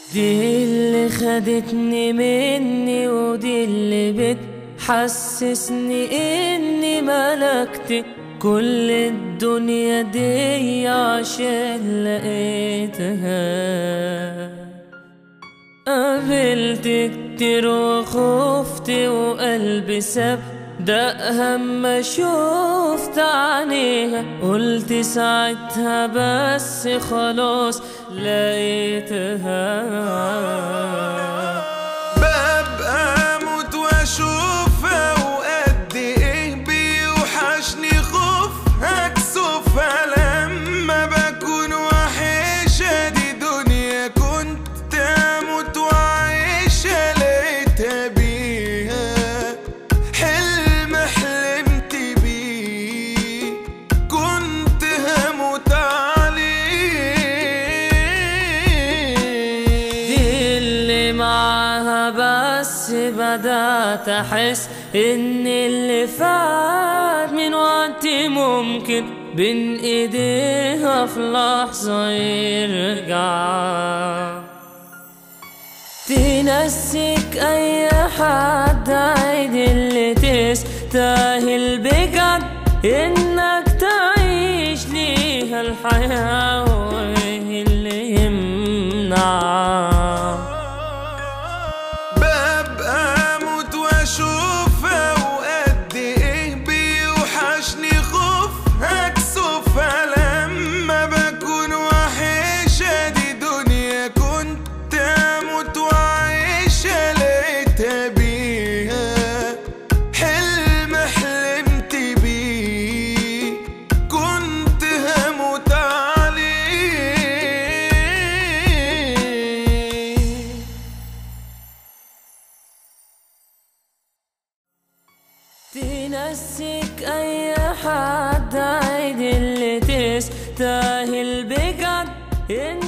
دي اللي خدتني مني ودي اللي بتحسسني اني ملكت كل الدنيا دي عشان لقيتها قابلت كتير وخفت وقلبي ساب دقها ما شفت عينيها قلت ساعتها بس خلاص لقيتها ببقى اموت واشوفها وقد ايه بيوحشني خوفها كسوفها لما بكون وحشة دي دنيا كنت اموت وعيشها لقيتها بيها حلم حلمت بيه كنت هموت عليه دي اللي معاها بس بدأت أحس إن اللي فات من وقتي ممكن بين إيديها في لحظة يرجع تنسيك أي حد عيد اللي تستاهل بجد إنك تعيش ليها الحياة وإيه اللي يمنع ببقى اموت واشوفها وقد ايه بيوحشني خوفها كسوفها لما بكون وحشة دي دنيا كنت اموت وعيشها لقيتها بيها حلم حلمت بيه كنت هموت عليه تنسيك أي حد عيد اللي تستاهل بجد إن